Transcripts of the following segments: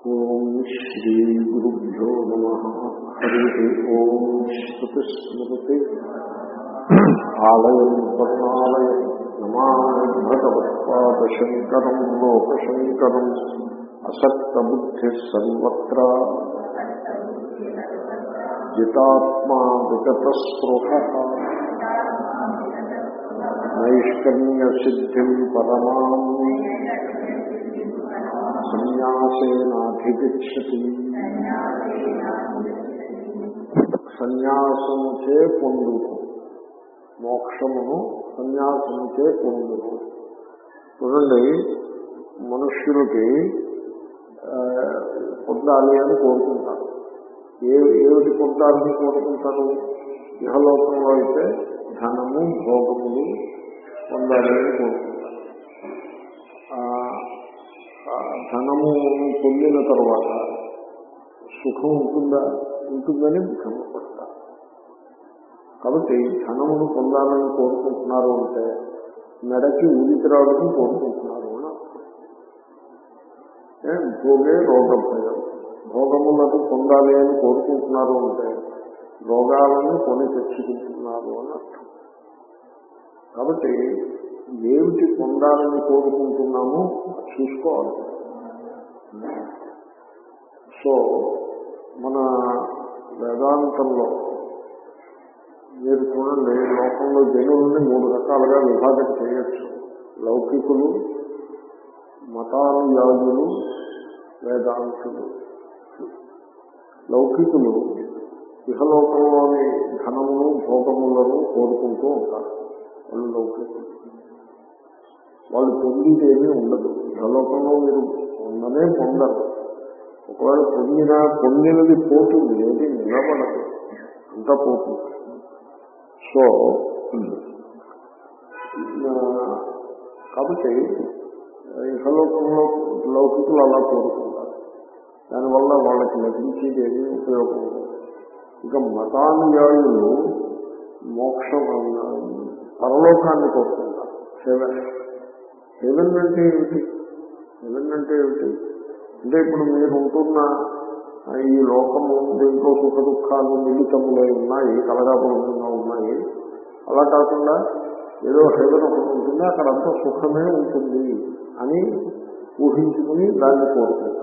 ఓం శ్రీ గురుభ్యో నమ హరి ఓం శ్రుతిస్మృతి ఆలయం వర్ణాలయం నమామి భగవత్పాదశంకరం లోకశంకరం అసక్తబుద్ధి సర్వత్రా జితాత్మా విగతస్పృహ నైష్కర్మ్య సిద్ధిం పరమాం సన్యాసేనాధిగచ్చతి సన్యాసముచే పొందును మోక్షమును సన్యాసముచే పొందును చూడండి మనుష్యులకి ఆ, పొందాలి అని కోరుకుంటారు ఏ ఏమిటి పొందాలని కోరుకుంటారు ఇహలోకంలో అయితే ధనము భోగములు పొందాలి అని కోరుకుంటారు ఆ, ఆ ధనము పొందిన తర్వాత సుఖం ఉంటుందా ఉంటుందని భ్రమపడతారు కాబట్టి ధనమును పొందాలని కోరుకుంటున్నారు అంటే మెడకి ఊరికి రావడానికి కోరుకుంటున్నారు అని అర్థం. ఏ, భోగే రోగభయం భోగములను పొందాలి అని కోరుకుంటున్నారు అంటే రోగాలను కొని తెచ్చుకుంటున్నారు అని అర్థం కాబట్టి ఏమిటి పొందాలని కోరుకుంటున్నామో చూసుకోవాలి సో మన వేదాంతంలో మీరు చూడండి లోకంలో జనుల్ని మూడు రకాలుగా విభాగం చేయొచ్చు లౌకికులు మతానుయాయులు వేదాంతులు లౌకికులు ఇహలోకంలోని ధనమును భోగములను కోరుకుంటూ ఉంటారు వాళ్ళు లౌకికులు వాళ్ళు పొందితే ఏమీ ఉండదు ఇహలోకంలో మీరు పొందనే పొందరు ఒకవేళ పొందినా పొందినది పోతుంది ఏది నిలబడదు అంతా పోతుంది సో ఆ, కాబట్టి ఇహలోకంలో లౌకికులు అలా కోరుకుంటారు దానివల్ల వాళ్ళకి లభించేది ఏమీ ఉపయోగం ఉండదు ఇక మతానుయాయులు మోక్షం పరలోకాన్ని కోరుకుంటారు హెవెన్ హెవెన్ అంటే ఏమిటి హెవెన్ అంటే ఏమిటి అంటే ఇప్పుడు మీరు ఉంటున్న ఆ, ఈ లోకము దీంట్లో సుఖ దుఃఖాలు మిళితములై ఉన్నాయి కలగాపులంగా ఉన్నాయి అలా కాకుండా ఏదో హెవెన్ ఒకటి ఉంటుంది అక్కడంతా సుఖమే ఉంటుంది అని ఊహించుకుని దాన్ని కోరుకుంటారు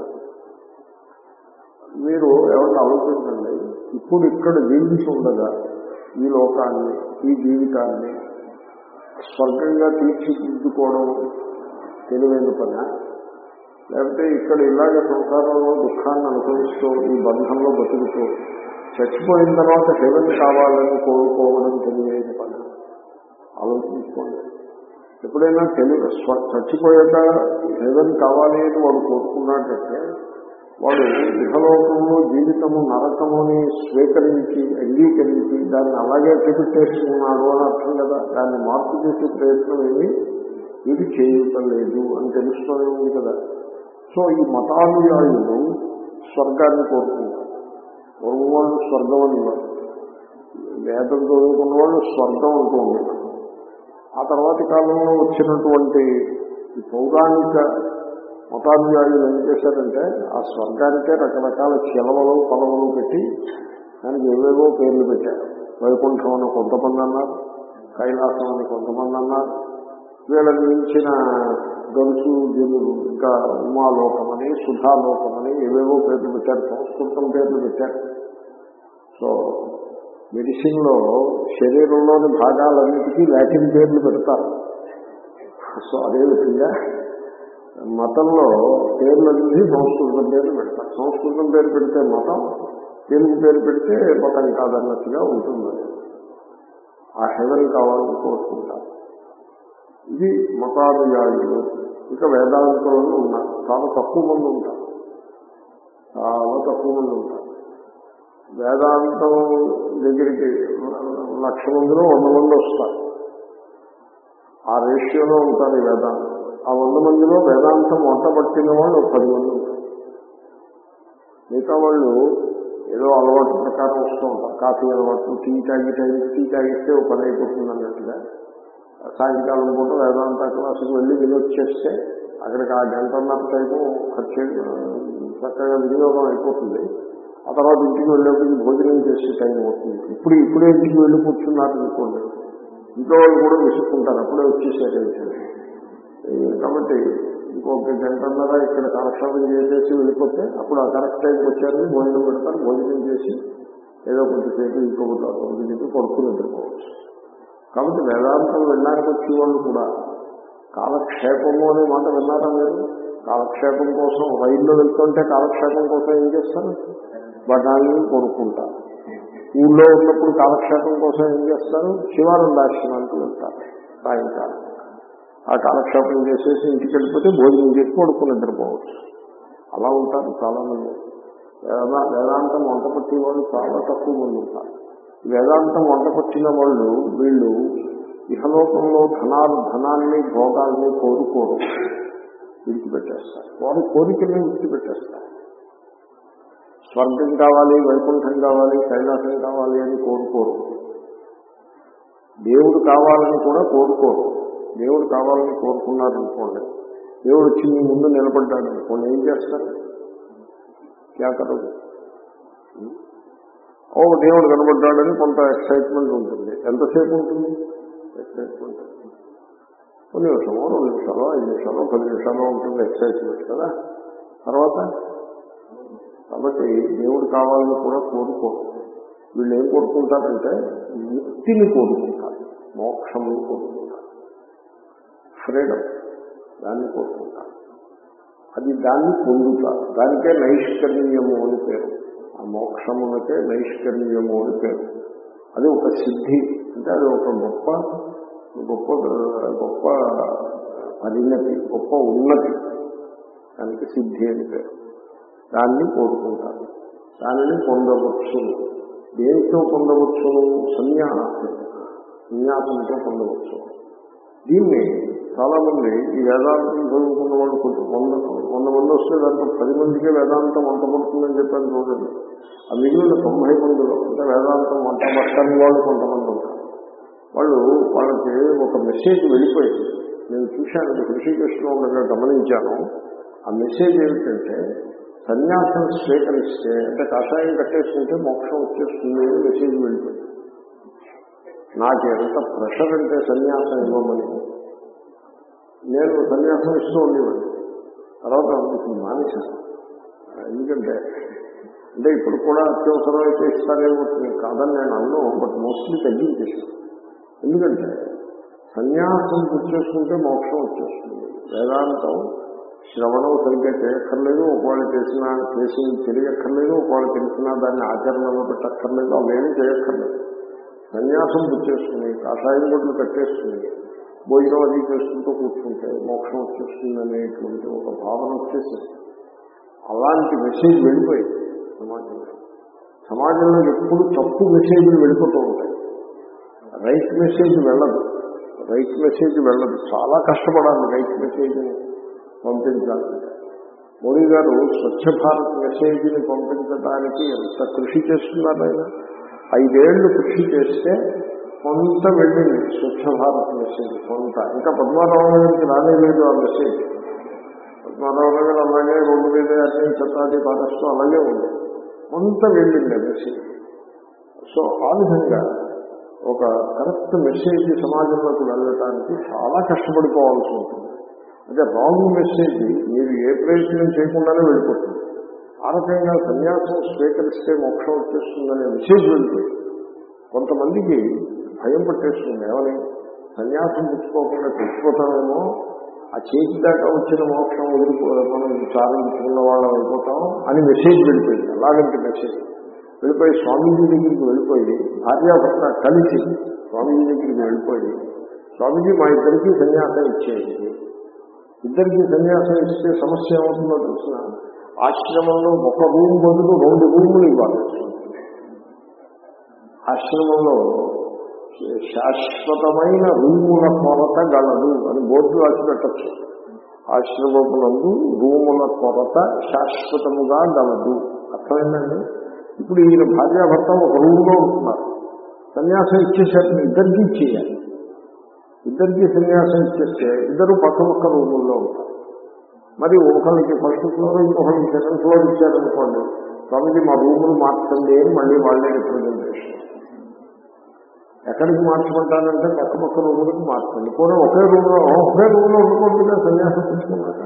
మీరు ఎవరిని ఆలోచించండి ఇప్పుడు ఇక్కడ జీవించి ఉండగా ఈ లోకాన్ని ఈ జీవితాన్ని స్వర్గంగా తీర్చిదిద్దుకోవడం తెలివైన పని లేకపోతే ఇక్కడ ఇలాగే సంసారంలో దుఃఖాన్ని అనుభవిస్తూ ఈ బంధంలో బతుకుతూ చచ్చిపోయిన తర్వాత హెవెన్ కావాలని కోరుకోవడం తెలియని పని ఆలోచించుకోండి ఎప్పుడైనా తెలివి స్వ చచ్చిపోయాక హెవెన్ కావాలి అని వాడు కోరుకున్నట్టయితే వాడు ఇహలోకంలో జీవితము నరకముని స్వీకరించి అంగీకరించి దాన్ని అలాగే చూపెట్టేసుకున్నాడు అని అర్థం కదా దాన్ని మార్పు చేసే ప్రయత్నం ఏమి ఇది చేయటం లేదు అని తెలుస్తూనే ఉంది కదా సో ఈ మతానుయాయులు స్వర్గాన్ని కోరుకుంటారు పూర్వం వాళ్ళు స్వర్గం అని వేదం చదువుకున్న వాళ్ళు స్వర్గం అంటూ ఉండేవారు ఆ తర్వాతి కాలంలో వచ్చినటువంటి ఈ పౌరాణిక మతానుయాయులు ఏం చేశారంటే ఆ స్వర్గానికే రకరకాల చిలవలు పొలవలు పెట్టి దానికి ఏవేవో పేర్లు పెట్టారు వైకుంఠం అని కొంతమంది అన్నారు కైలాసం అని కొంతమంది అన్నారు వీళ్ళని మించిన గడుసు జనులు ఇంకా ఉమాలోకమని సుధాలోకమని ఏవేవో పేర్లు పెట్టారు సంస్కృతం పేర్లు పెట్టారు సో మెడిసిన్ లో శరీరంలోని భాగాలన్నిటికీ లాటిన్ పేర్లు పెడతారు సో అదేవిధంగా మతంలో పేర్లన్నీ సంస్కృతం పేర్లు పెడతారు సంస్కృతం పేరు పెడితే మతం తెలుగు పేరు పెడితే మతం కాదన్నట్టుగా ఉంటుంది ఆ హెవెన్ కావాలని కోరుకుంటారు ఇది మతానుయాయులు ఇక వేదాంతులను ఉన్నారు చాలా తక్కువ మంది ఉంటారు చాలా తక్కువ మంది ఉంటారు వేదాంతం దగ్గరికి లక్ష మందిలో వంద మంది వస్తారు ఆ రేషియోలో ఉంటారు ఈ వేదాంతం ఆ వంద మందిలో వేదాంతం వంట పట్టిన వాళ్ళు ఒక పది మంది ఉంటారు మిగతా వాళ్ళు ఏదో అలవాటు ప్రకారం వస్తూ ఉంటారు కాఫీ అలవాటు టీ తాగి తాగి టీ తాగిస్తే ఒక పని అయిపోతుంది అన్నట్టుగా సాయంకాలం పూట వేదాంత క్లాసుకు వెళ్ళి వెళ్ళొచ్చేస్తే అక్కడికి ఆ గంటన్నర టైము ఖర్చు చక్కగా వినియోగం అయిపోతుంది ఆ తర్వాత ఇంటికి వెళ్ళేప్పటికి భోజనం చేసే టైం అవుతుంది ఇప్పుడు ఇప్పుడే ఇంటికి వెళ్ళి కూర్చున్నారు అనుకోండి ఇంట్లో వాళ్ళు కూడా విసుక్కుంటారు అప్పుడే వచ్చేసారు ఏంటంటే. ఈ కాబట్టి ఇంకొక గంటన్నర ఇక్కడ కాలక్షేపం చేసేసి వెళ్ళిపోతే అప్పుడు ఆ కరెక్ట్ టైంకి వచ్చారని భోజనం పెడతారు భోజనం చేసి ఏదో కొంచెంసేపు ఇంకొకటి కొంచెం చెప్పి పడుకుని నిద్రపోవచ్చు కాబట్టి వేదాంతం వినడానికి వచ్చే వాళ్ళు కూడా కాలక్షేపము అనే మాట విన్నారా మీరు కాలక్షేపం కోసం రైల్లో వెళ్తుంటే కాలక్షేపం కోసం ఏం చేస్తారు బఠానీ కొనుక్కుంటారు ఊళ్ళో ఉన్నప్పుడు కాలక్షేపం కోసం ఏం చేస్తారు శివానందాశ్రమానికి వెళ్తారు సాయంకాలం ఆ కాలక్షేపం చేసేసి ఇంటికి వెళ్ళిపోతే భోజనం చేసి పడుకుని నిద్రపోవచ్చు అలా ఉంటారు చాలా మంది వేదా- వేదాంతం వంట పట్టిన వాళ్ళు చాలా తక్కువ మంది ఉంటారు వేదాంతం వంట పట్టిన వాళ్ళు వీళ్ళు ఇహలోకంలో ధనాలు ధనాన్ని భోగాల్ని కోరుకోరు విడిచిపెట్టేస్తారు వారు కోరికల్ని విడిచిపెట్టేస్తారు స్వర్గం కావాలి వైకుంఠం కావాలి కైలాసం కావాలి అని కోరుకోరు దేవుడు కావాలని కూడా కోరుకోరు దేవుడు కావాలని కోరుకున్నారనుకోండి దేవుడు వచ్చి మీ ముందు నిలబడ్డాడు అనుకోండి ఏం చేస్తారు జాగ్రత్త ఓ దేవుడు కనబడ్డాడని కొంత ఎక్సైట్మెంట్ ఉంటుంది ఎంతసేపు ఉంటుంది ఎక్సైట్మెంట్ కొన్ని నిమిషమో రెండు నిమిషాలు ఐదు నిమిషాలు పది నిమిషాలు ఉంటుంది ఎక్సైట్మెంట్ కదా తర్వాత కాబట్టి దేవుడు కావాలని కూడా కోరుకోరు వీళ్ళు ఏం కోరుకుంటారంటే ముక్తిని కోరుకుంటారు మోక్షముని కోరుకుంటారు ఫ్రీడమ్ దాన్ని కోరుకుంటారు అది దాన్ని పొందుతారు దానికే నైష్కర్మ్యము అని పేరు ఆ మోక్షమునకే నైష్కర్మ్యము అని పేరు అది ఒక సిద్ధి అంటే అది ఒక గొప్ప గొప్ప గొప్ప పరిణతి గొప్ప ఉన్నతి దానికి సిద్ధి అని పేరు దాన్ని కోరుకుంటారు దానిని పొందవచ్చును దేనితో పొందవచ్చును సన్యాసం సన్యాసంతో పొందవచ్చు దీన్ని చాలా మంది ఈ వేదాంతం చదువుకున్న వాళ్ళు కొంచెం వంద వంద మంది వస్తే దాంట్లో పది మందికే వేదాంతం వంట పడుతుందని చెప్పాను చూడండి ఆ మిగిలిన తొంభై మందిలో అంటే వేదాంతం వంట పట్టని వాళ్ళు కొంతమంది ఉంటారు వాళ్ళు వాళ్ళకి ఒక మెసేజ్ వెళ్ళిపోయింది నేను చూశాను ఋషికృష్ణ ఉండగా గమనించాను ఆ మెసేజ్ ఏమిటంటే సన్యాసం స్వీకరిస్తే అంటే కషాయం కట్టేసుకుంటే మోక్షం వచ్చేస్తుంది అని మెసేజ్ వెళ్ళిపోయింది నాకు ఎంత ప్రెషర్ అంటే సన్యాసం ఇవ్వమని నేను సన్యాసం ఇస్తూ ఉండేవాడిని తర్వాత ఇప్పుడు మానేశాను ఎందుకంటే అంటే ఇప్పుడు కూడా అత్యవసరం అయితే ఇస్తారేమో కాదని నేను అన్ను బట్ మోస్ట్లీ తగ్గించేసాను ఎందుకంటే సన్యాసం పుచ్చేసుకుంటే మోక్షం వచ్చేస్తుంది వేదాంతం శ్రవణం సరిగ్గా చేయక్కర్లేదు ఒకవేళ చేసినా చేసి తెలియక్కర్లేదు ఒకవేళ తెలిసినా దాన్ని ఆచరణలో పెట్టక్కర్లేదు అవేమీ చేయక్కర్లేదు సన్యాసం పుచ్చేసుకుని కాషాయం గుడ్లు కట్టేసుకుని భోజనం అది చేసుకుంటూ కూర్చుంటే మోక్షం వచ్చేస్తుంది అనేటువంటి ఒక భావన వచ్చేసింది అలాంటి మెసేజ్ వెళ్ళిపోయింది సమాజంలో సమాజంలో ఎప్పుడు తప్పు మెసేజ్లు వెళ్ళిపోతూ ఉంటాయి రైట్ మెసేజ్ వెళ్ళదు రైట్ మెసేజ్ వెళ్ళదు చాలా కష్టపడాలి రైట్ మెసేజ్ని పంపించాలంటే మోడీ గారు స్వచ్ఛ భారత్ మెసేజ్ని పంపించడానికి ఎంత కృషి చేస్తున్నారు ఆయన ఐదేళ్లు కృషి చేస్తే కొంత వెళ్ళింది స్వచ్ఛ భారత్ మెసేజ్ కొంత ఇంకా పద్మారావు గారికి రానేలేదు ఆ మెసేజ్ పద్మారావు గారు అలాగే రోడ్డు మీద అన్ని చట్టాది పాటిస్తూ అలాగే ఉంది కొంత వెళ్ళింది ఆ మెసేజ్ సో ఆ విధంగా ఒక కరెక్ట్ మెసేజ్ సమాజంలోకి వెళ్ళటానికి చాలా కష్టపడిపోవాల్సి ఉంటుంది అంటే రాంగ్ మెసేజ్ మీరు ఏ ప్రయత్నం చేయకుండానే వెళ్ళిపోతుంది ఆ రకంగా సన్యాసం స్వీకరిస్తే మోక్షం వచ్చేస్తుందనే మెసేజ్ వెళ్ళిపోయింది కొంతమందికి భయం పట్టేస్తుంది ఏమని సన్యాసం పుచ్చుకోకుండా తెచ్చిపోతామేమో ఆ చేతి దాకా వచ్చిన మోక్షం వదిలిపో మనం సాధించుకున్న వాళ్ళం అయిపోతాం అని మెసేజ్ వెళ్ళిపోయింది అలాగంటే మెసేజ్ వెళ్ళిపోయి స్వామీజీ దగ్గరికి వెళ్ళిపోయి భార్యాభర్త కలిసి స్వామీజీ దగ్గరికి వెళ్ళిపోయి స్వామీజీ మా ఇద్దరికి సన్యాసం ఇచ్చేయండి ఇద్దరికి సన్యాసం ఇస్తే సమస్య ఏమవుతుందో తెలిసిన ఆశ్రమంలో ఒక రూమ్ బదులు రెండు రూములు ఇవ్వాలి ఆశ్రమంలో శాశ్వతమైన రూముల కొరత గలదు అని బోర్డు రాసి పెట్టచ్చు ఆశ్రమములందు రూముల కొరత శాశ్వతముగా గలదు అర్థమైందండి ఇప్పుడు ఈయన భార్యాభర్త ఒక రూమ్లో ఉంటున్నారు సన్యాసం ఇచ్చేసరికి ఇద్దరికి ఇచ్చేయాలి ఇద్దరికి సన్యాసం ఇచ్చేస్తే ఇద్దరు పక్క పక్క రూముల్లో ఉంటారు మరి ఒకరికి ఫస్ట్ ఫ్లోర్ ఇంకొకరికి సెకండ్ ఫ్లోర్ ఇచ్చారనుకోండి స్వామిజీ మా రూములు మార్చండి అని మళ్ళీ వాళ్ళే రిప్రజెంటేషన్ ఎక్కడికి మార్చమంటానంటే పక్క పక్క రూములకు మార్చండి కూడా ఒకే రూమ్లో ఒకే రూమ్లో ఉండుకోకుండా సన్యాసం తీసుకున్నాక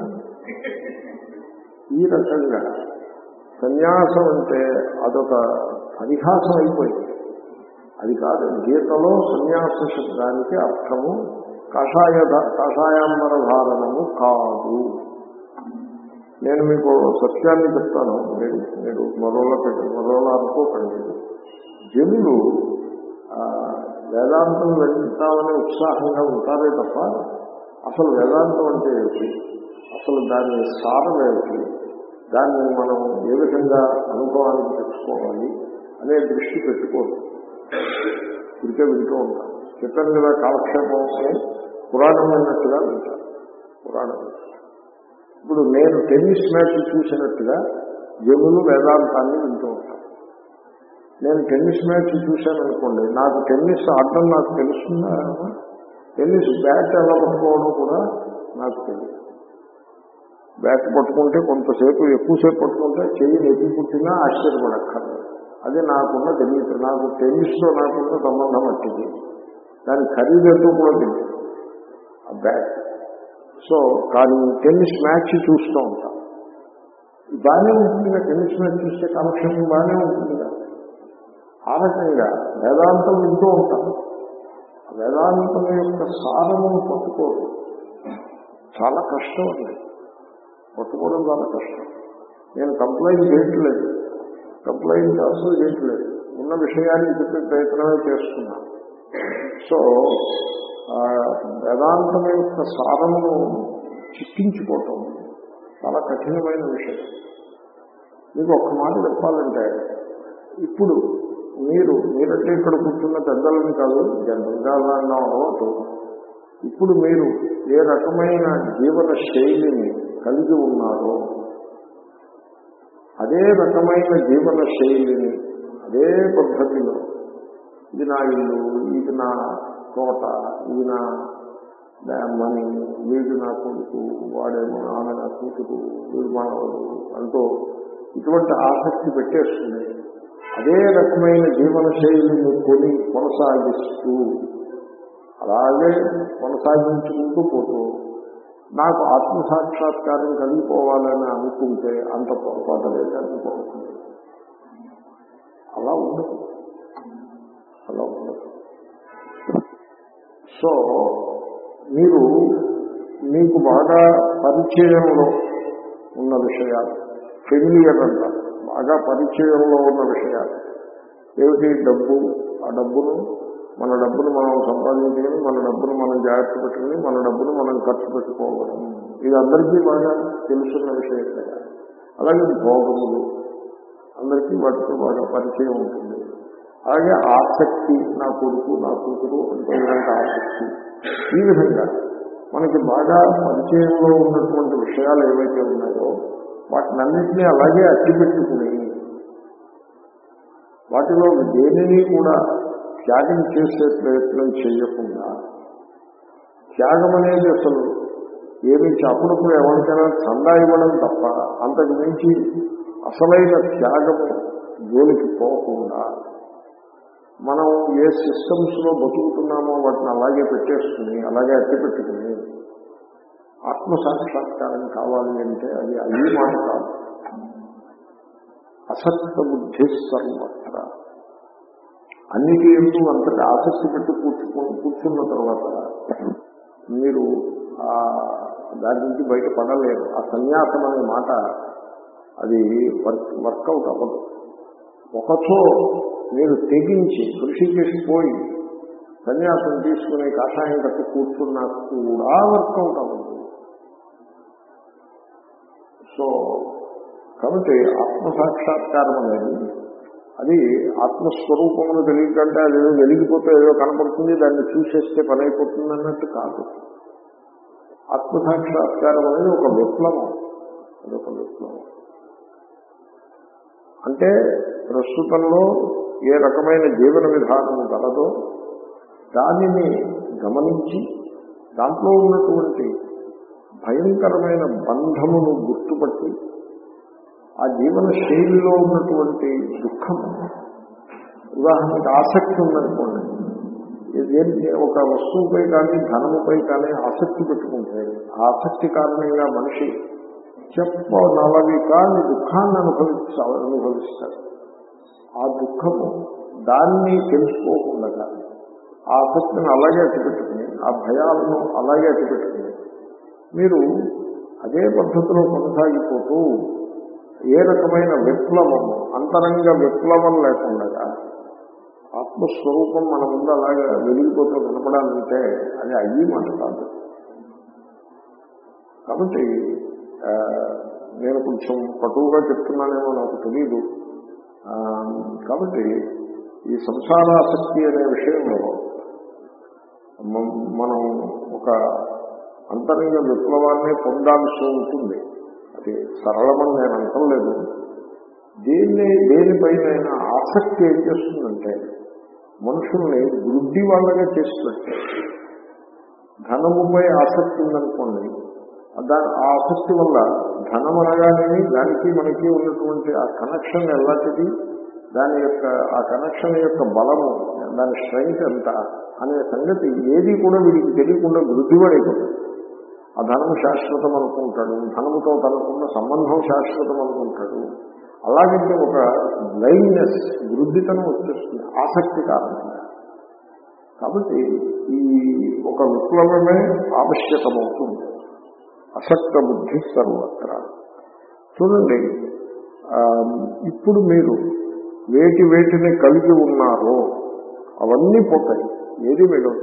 ఈ రకంగా సన్యాసం అంటే అదొక పరిహాసం అయిపోయింది అది కాదు గీతలో సన్యాస శబ్దానికి అర్థము కషాయ కషాయాంబర ధారణము కాదు నేను మీకు సత్యాన్ని చెప్తాను మీరు మీరు మరోలా పెట్టి మరోలా అనుకోకండి జనులు ఆ, వేదాంతం వెళ్తామని ఉత్సాహంగా ఉంటారే తప్ప అసలు వేదాంతం అంటే ఏమిటి అసలు దాని సారం ఏమిటి దాన్ని మనం ఏ విధంగా అనుభవానికి తెచ్చుకోవాలి అనే దృష్టి పెట్టుకోరు ఇంకే వింటూ ఉంటాం చెప్పాను కదా కాలక్షేపం అని పురాణం అన్నట్టుగా వింటారు పురాణం ఇప్పుడు నేను టెన్నిస్ మ్యాచ్ చూసినట్టుగా జనులు వేదాంతాన్ని వింటూ ఉంటాను నేను టెన్నిస్ మ్యాచ్ చూశాను అనుకోండి నాకు టెన్నిస్ ఆడటం నాకు తెలుస్తుందా టెన్నిస్ బ్యాట్ ఎలా పట్టుకోవడం కూడా నాకు తెలియదు బ్యాట్ పట్టుకుంటే కొంతసేపు ఎక్కువసేపు పట్టుకుంటే చెయ్యి నెప్పి పుట్టినా ఆశ్చర్యపడక్కర్లేదు అది నాకున్న తెలియదు నాకు టెన్నిస్లో నాకున్న సంబంధం అట్టిది దాని ఖరీదంటూ కూడా తెలియదు ఆ బ్యాట్ సో కానీ టెన్నిస్ మ్యాచ్ చూస్తూ ఉంటాం బాగానే ఉంటుందిగా టెన్నిస్ మ్యాచ్ చూస్తే కనెక్షన్ బాగానే ఉంటుందిగా ఆ రకంగా వేదాంతం వింటూ ఉంటాం ఆ వేదాంతం యొక్క సారమును పట్టుకోరు చాలా కష్టం అండి పట్టుకోవడం చాలా కష్టం నేను కంప్లైంట్ చేయట్లేదు కంప్లైంట్ అసలు చేయట్లేదు ఉన్న విషయాన్ని చెప్పే ప్రయత్నమే చేస్తున్నాను సో ఆ, వేదాంతం యొక్క సారమును చిక్కించుకోవటం చాలా కఠినమైన విషయం మీకు ఒక్క మాట చెప్పాలంటే ఇప్పుడు మీరు మీరంటే ఇక్కడ కూర్చున్న పెద్దలని కాదు జనరల్గా అన్న అలవాటు ఇప్పుడు మీరు ఏ రకమైన జీవన శైలిని కలిగి ఉన్నారో అదే రకమైన జీవన శైలిని అదే పద్ధతిలో ఇది నా ఇల్లు ఇది నా తోట ఇది నా మని వీడు నా కొడుకు వాడేమో ఆమె నా కూతురు వీడు మానవుడు అంటూ ఇటువంటి ఆసక్తి పెట్టేస్తుంది అదే రకమైన జీవన శైలిని కొని కొనసాగిస్తూ అలాగే కొనసాగించుకుంటూ పోతూ నాకు ఆత్మసాక్షాత్కారం కలిగిపోవాలని అనుకుంటే అంత పొరపాటు లేదని పోతుంది అలా ఉండదు అలా ఉండదు సో మీరు మీకు బాగా పరిచయంలో ఉన్న విషయాలు ఫెమిలియర్ అంటారు బాగా పరిచయంలో ఉన్న విషయాలు ఏమిటి డబ్బు ఆ డబ్బును మన డబ్బును మనం సంపాదించుకుని మన డబ్బును మనం జాగ్రత్త పెట్టుకుని మన డబ్బును మనం ఖర్చు పెట్టుకోవడం ఇది అందరికీ బాగా తెలుసున్న విషయం కదా అలాగే భోగములు అందరికీ వాటితో బాగా పరిచయం ఉంటుంది అలాగే ఆసక్తి నా కొడుకు నా కూతురు అంటే ఇలాంటి ఆసక్తి ఈ విధంగా మనకి బాగా పరిచయంలో ఉన్నటువంటి విషయాలు ఏవైతే ఉన్నాయో వాటినన్నింటినీ అలాగే అట్టిపెట్టుకుని వాటిలో దేనిని కూడా త్యాగం చేసే ప్రయత్నం చేయకుండా త్యాగం అనేది అసలు ఏమి అప్పుడప్పుడు ఎవరికైనా చందా ఇవ్వడం తప్ప అంతకు మించి అసలైన త్యాగము జోలికి పోకుండా మనం ఏ సిస్టమ్స్ లో బతుకుతున్నామో వాటిని అలాగే పెట్టేసుకుని అలాగే అట్టి పెట్టుకుని ఆత్మ సాక్షాత్కారం కావాలి అంటే అది అయ్యి మాట కాదు అసక్త బుద్ధి సర్వత్ర అన్నిటి ఎందు అంతటి ఆసక్తి పెట్టి కూర్చుని కూర్చున్న తర్వాత మీరు ఆ దాని నుంచి బయటపడలేరు ఆ సన్యాసం అనే మాట అది వర్క్ వర్కౌట్ అవ్వదు ఒకచో మీరు తెగించి కృషి చేసిపోయి సన్యాసం తీసుకుని కాషాయం కట్టి కూర్చున్నా కూడా వర్కౌట్ అవ్వదు సో కాబట్టి ఆత్మసాక్షాత్కారం అనేది అది ఆత్మస్వరూపమును తెలియకంటే అది ఏదో వెలిగిపోతే ఏదో కనపడుతుంది దాన్ని చూసేస్తే పని అయిపోతుంది అన్నట్టు కాదు ఆత్మసాక్షాత్కారం అనేది ఒక విప్లవం అది ఒక విప్లవం అంటే ప్రస్తుతంలో ఏ రకమైన జీవన విధానం గలదో దానిని గమనించి దాంట్లో ఉన్నటువంటి భయంకరమైన బంధమును గుర్తుపట్టి ఆ జీవన శైలిలో ఉన్నటువంటి దుఃఖం ఉదాహరణకి ఆసక్తి ఉందనుకోండి ఏంటి ఒక వస్తువుపై కానీ ధనముపై కానీ ఆసక్తి పెట్టుకుంటే ఆ ఆసక్తి కారణంగా మనిషి చెప్పనలవి కానీ దుఃఖాన్ని అనుభవించ అనుభవిస్తాడు ఆ దుఃఖము దాన్ని తెలుసుకోకుండా ఆ ఆసక్తిని అలాగే అట్టిపెట్టుకుని ఆ భయాలను అలాగే అట్టిపెట్టుకుని మీరు అదే పద్ధతిలో కొనసాగిపోతూ ఏ రకమైన విప్లవము అంతరంగ విప్లవం లేకుండా ఆత్మస్వరూపం మన ముందు అలాగే వెలిగిపోతూ కనపడాలంటే అది అయ్యి మాట కాదు కాబట్టి ఆ, నేను కొంచెం కటువుగా చెప్తున్నానేమో నాకు తెలియదు ఆ, కాబట్టి ఈ సంసారాసక్తి అనే విషయంలో మ- మనం ఒక అంతరంగ విప్లవాన్ని పొందాల్సి ఉంటుంది అది సరళమని నేను అంటలేదు దేన్ని దేనిపైన ఆసక్తి ఏం చేస్తుందంటే మనుషుల్ని వృద్ధి వాళ్ళగా చేసి పెట్టారు ధనముపై ఆసక్తి ఉందనుకోండి దాని ఆ ఆసక్తి వల్ల ధనం అనగానే దానికి మనకి ఉన్నటువంటి ఆ కనెక్షన్ ఎలాంటిది దాని యొక్క ఆ కనెక్షన్ యొక్క బలము దాని స్ట్రెంగ్త్ ఎంత అనే సంగతి ఏది కూడా వీడికి తెలియకుండా వృద్ధిపడైపోతుంది ఆ ధనం శాశ్వతం అనుకుంటాడు ధనముతో తనకున్న సంబంధం శాశ్వతం అనుకుంటాడు అలాగంటే ఒక బ్లైండ్నెస్ వృద్ధితనం వచ్చేస్తుంది ఆసక్తి కారణంగా కాబట్టి ఈ ఒక విప్లవమే ఆవశ్యకమవుతుంది అసక్త బుద్ధి సర్వత్ర చూడండి ఆ, ఇప్పుడు మీరు వేటి వేటిని కలిగి ఉన్నారో అవన్నీ పోతాయి ఏది మిగలదు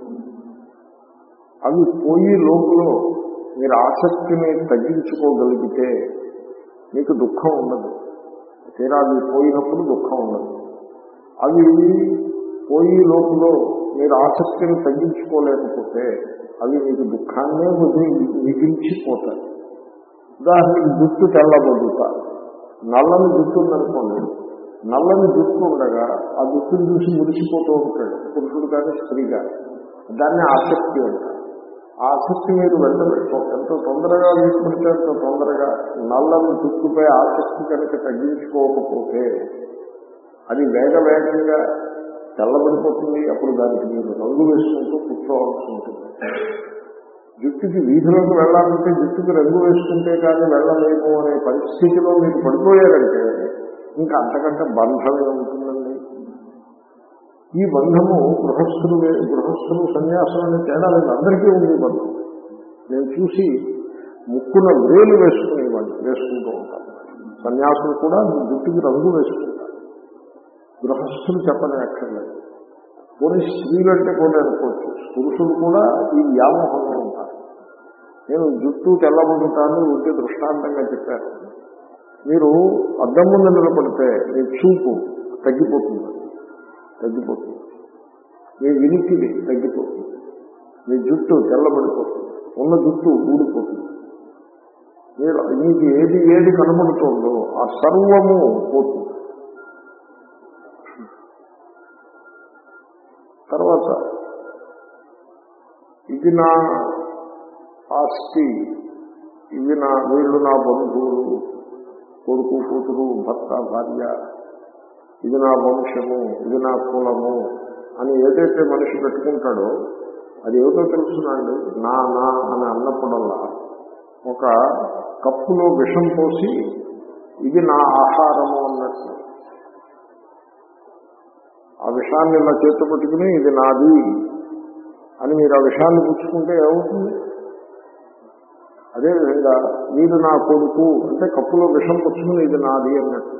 అవి పోయి లోపల మీరు ఆసక్తిని తగ్గించుకోగలిగితే మీకు దుఃఖం ఉండదు తీరా అవి పోయినప్పుడు దుఃఖం ఉండదు అవి పోయి లోపల మీరు ఆసక్తిని తగ్గించుకోలేకపోతే అవి మీకు దుఃఖాన్నే వదిలి మిగిల్చిపోతాయి ఉదాహరణకి జుట్టు తెల్లబడుతారు నల్లని జుట్టు ఉందనుకోండి నల్లని జుట్టు ఉండగా ఆ జుట్టును చూసి మురిసిపోతూ ఉంటాడు పురుషుడు కానీ స్త్రీ కానీ దాన్ని ఆసక్తి అంటారు ఆ ఆసక్తి మీరు వెంటనే ఎంత తొందరగా వీసుకుంటే అంత తొందరగా నల్లని జుట్టుపై ఆసక్తి కనుక తగ్గించుకోకపోతే అది వేగ వేగంగా తెల్లబడిపోతుంది అప్పుడు దానికి మీరు రంగు వేసుకుంటూ కూర్చోవాల్సి ఉంటుంది జుట్టుకి వీధిలోకి వెళ్ళాలంటే జుట్టుకి రంగు వేసుకుంటే కానీ వెళ్ళలేము అనే పరిస్థితిలో మీరు పడిపోయారంటే ఇంకా అంతకంటే బంధమే ఉంటుందండి ఈ బంధము గృహస్థులు వే- గృహస్థులు సన్యాసులు అనే తేడా లేదు అందరికీ ఉంది ఈ బంధం నేను చూసి ముక్కున వేలు వేసుకునేవాడిని వేసుకుంటూ ఉంటాను సన్యాసులు కూడా జుట్టుకి రంగు వేసుకుంటారు గృహస్థులు చెప్పని అక్కర్లేదు పోనీ స్త్రీలు అంటే కూడా అనుకోవచ్చు పురుషులు కూడా ఈ వ్యామోహంలో ఉంటారు నేను జుట్టు తెల్లబడుతాను ఉంటే దృష్టాంతంగా చెప్పాను మీరు అద్దం ముందు నిలబడితే మీ చూపు తగ్గిపోతుంది తగ్గిపోతుంది మీ వినికిడి తగ్గిపోతుంది మీ జుట్టు తెల్లబడిపోతుంది ఉన్న జుట్టు ఊడిపోతుంది మీరు మీకు ఏది ఏది కనబడుతుందో ఆ సర్వము పోతుంది తర్వాత ఇది నా ఆస్తి ఇవి నా వీళ్ళు నా బంధువులు కొడుకు కూతురు భర్త భార్య ఇది నా వంశము ఇది నా కులము అని ఏదైతే మనిషి పెట్టుకుంటాడో అది ఏమిటో తెలుసునండి నా నా అని అన్నప్పుడల్లా ఒక కప్పులో విషం పోసి ఇది నా ఆహారము అన్నట్టు ఆ విషాన్ని ఇలా చేతి పట్టుకుని ఇది నాది అని మీరు ఆ విషయాన్ని పుచ్చుకుంటే ఏమవుతుంది అదేవిధంగా వీడు నా కొడుకు అంటే కప్పులో విషం పుచ్చుకుని ఇది నాది అన్నట్టు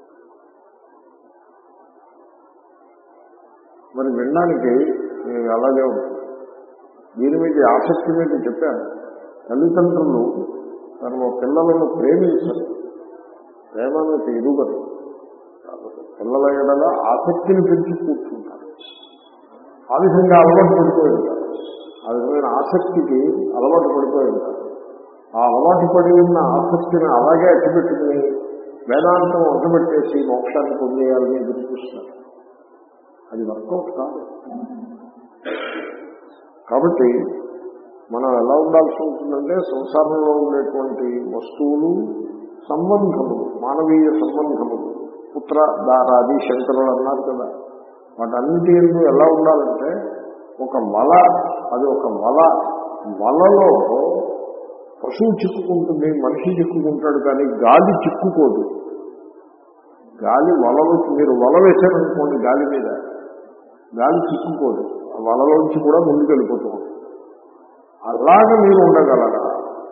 మరి వినడానికి నేను అలాగే ఉంటుంది దీని మీద ఆసక్తి మీద చెప్పాను తల్లిదండ్రులు తమ పిల్లలను ప్రేమించరు ప్రేమను ఎదుగరు కాబట్టి పిల్లల ఎడల ఆసక్తిని పెంచి కూర్చుంటారు ఆ విధంగా అలవాటు పడిపోయి ఉంటారు ఆ విధమైన ఆసక్తికి అలవాటు పడిపోయి ఉంటారు ఆ అలవాటు పడి ఉన్న ఆసక్తిని అలాగే అట్టిపెట్టుకుని వేదాంతం అడ్డుపెట్టేసి మోక్షాన్ని పొందేయాలని ఎదురు చూస్తారు అది వర్కౌట్ కాదు కాబట్టి మనం ఎలా ఉండాల్సి ఉంటుందంటే సంసారంలో ఉండేటువంటి వస్తువులు సంబంధములు మానవీయ సంబంధములు పుత్ర దారాది శంకరులు అన్నారు కదా వాటన్నిటి ఎందు ఎలా ఉండాలంటే ఒక వల అది ఒక వల వలలో పశువు చిక్కుకుంటుంది మనిషి చిక్కుకుంటాడు కానీ గాలి చిక్కుకోదు గాలి వలలో మీరు వల వేశారనుకోండి గాలి మీద గాలి చిక్కుకోదు ఆ వలలోంచి కూడా ముందుకు వెళ్ళిపోతూ ఉంటుంది అలాగ మీరు ఉండగలరా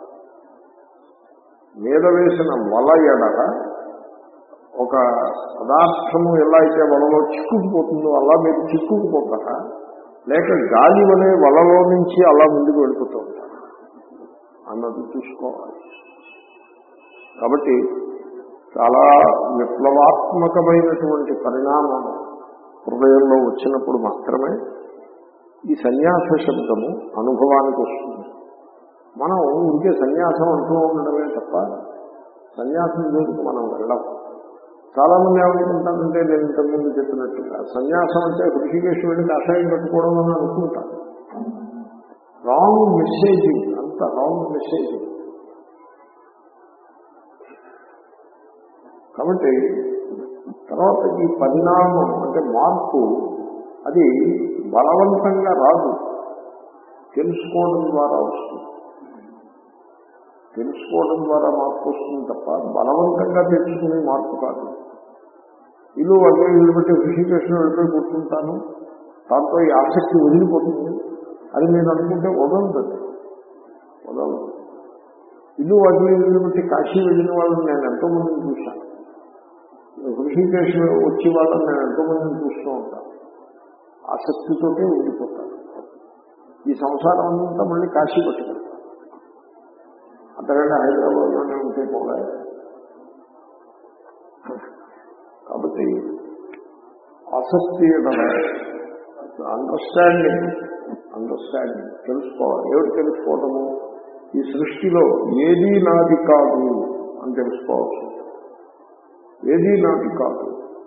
మీద వేసిన వల ఎడల ఒక పదార్థము ఎలా అయితే వలలో చిక్కుకుపోతుందో అలా మీరు చిక్కుకుపోతారా లేక గాలి వలె వలలో నుంచి అలా ముందుకు వెళ్ళిపోతూ ఉంటారా అన్నది చూసుకోవాలి కాబట్టి చాలా విప్లవాత్మకమైనటువంటి పరిణామం హృదయంలో వచ్చినప్పుడు మాత్రమే ఈ సన్యాస శబ్దము అనుభవానికి వస్తుంది మనం ఇంకే సన్యాసం అంటూ ఉండడమే తప్ప సన్యాసం జోలికి మనం వెళ్ళం చాలా మంది ఏమనుకుంటారంటే నేను ఇంతకుముందు చెప్పినట్టుగా సన్యాసం అంటే హృషికేశ్ వెళ్ళి కషాయం పెట్టుకోవడం అని అనుకుంటాను రాంగ్ మెసేజింగ్ అంత రాంగ్ మెసేజింగ్ కాబట్టి తర్వాత ఈ పరిణామం అంటే మార్పు అది బలవంతంగా రాదు తెలుసుకోవడం ద్వారా వస్తుంది తెలుసుకోవడం ద్వారా మార్పు వస్తుంది తప్ప బలవంతంగా తెలుసుకునే మార్పు కాదు ఇల్లు అదే ఇల్లు పెట్టి ఋషికేశ్వరం వెళ్ళిపోయి కూర్చుంటాను దాంతో ఈ ఆసక్తి వదిలిపోతుంది అది నేను అనుకుంటే వదలదు వదలదు ఇల్లు వాటిని ఇల్లు పెట్టి కాశీ వెళ్ళిన వాళ్ళని నేను ఎంతో మందిని చూశాను ఋషికేశ్ వచ్చే వాళ్ళని నేను ఎంతో మందిని చూస్తూ ఉంటాను ఆసక్తితోటే ఉండిపోతాను ఈ సంసారం అంతా మళ్ళీ కాశీ పట్టుకెళ్తాను అంతకంటే హైదరాబాద్లోనే ఉంటే కూడా కాబట్టి ఆసక్తి అండర్స్టాండింగ్ అండర్స్టాండింగ్ తెలుసుకోవాలి ఏమిటి తెలుసుకోవటము ఈ సృష్టిలో ఏదీ నాది కాదు అని తెలుసుకోవాల్సి ఉంటుంది ఏదీ నాది కాదు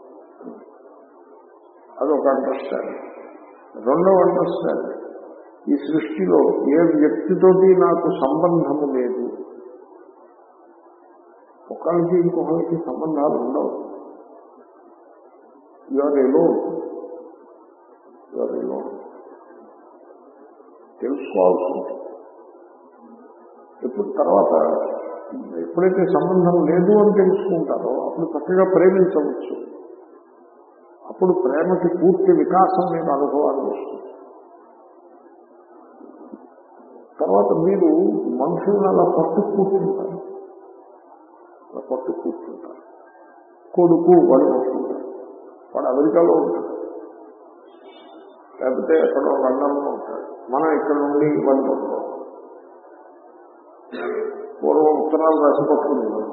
అదొక అండర్స్టాండింగ్ రెండవ అండర్స్టాండింగ్ ఈ సృష్టిలో ఏ వ్యక్తితోటి నాకు సంబంధము లేదు ఒకరికి ఇంకొకరికి సంబంధాలు ఉండవు యువర్ ఎలో యువర్ ఎలో తెలుసుకోవాల్సి ఉంటుంది ఎప్పుడు తర్వాత ఎప్పుడైతే సంబంధం లేదు అని తెలుసుకుంటారో అప్పుడు చక్కగా ప్రేమించవచ్చు అప్పుడు ప్రేమకి పూర్తి వికాసం మీకు అనుభవానికి వస్తుంది తర్వాత మీరు మనుషులను అలా పట్టు కూర్చుంటారు అలా పట్టు కూర్చుంటారు కొడుకు వాడు పట్టుకుంటారు వాడు అమెరికాలో ఉంటాడు లేకపోతే ఎక్కడో లండన్లో ఉంటాడు మనం ఇక్కడ నుండి వాడిని పట్టుకోవాలి పూర్వం ఉత్తరాలు రాసి పట్టుకునేవాడు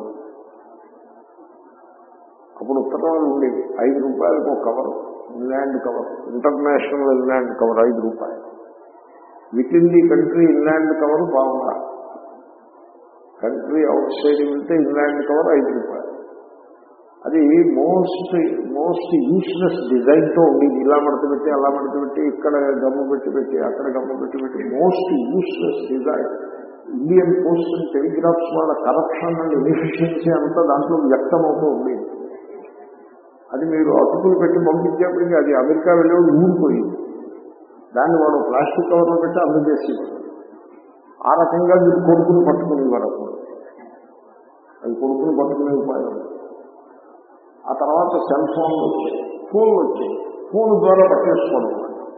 అప్పుడు ఉత్తరాలు ఉండేవి ఐదు రూపాయలకు ఒక cover England cover international England cover ఐదు రూపాయలు with in the country England cover బాగుందా కంట్రీ అవుట్ సైడ్ వెళ్తే ఇంగ్లాండ్ కవర్ ఐదు రూపాయలు అది మోస్ట్ మోస్ట్ యూస్లెస్ డిజైన్ తో ఉండేది ఇలా మడత పెట్టి అలా మడత పెట్టి ఇక్కడ గమ్ము పెట్టి పెట్టి అక్కడ గమ్ము పెట్టి పెట్టి most useless design Indian post and telegraphs వాళ్ళ కరప్షన్ అండ్ ఇన్ఎఫిషియన్సీ అంతా దాంట్లో వ్యక్తమవుతూ ఉండేది అది మీరు అతుకులు పెట్టి పంపించేప్పటికీ అది అమెరికా వెళ్ళేవాడు ఊడిపోయింది దాన్ని వాడు ప్లాస్టిక్ కవర్లో పెట్టి అందజేసి ఆ రకంగా మీరు కొడుకుని పట్టుకునేవారు అప్పుడు అది కొడుకుని పట్టుకునే ఉపాయం ఆ తర్వాత సెల్ ఫోన్లు వచ్చాయి ఫోన్లు వచ్చాయి ఫోన్ ద్వారా పట్టేసుకోవడం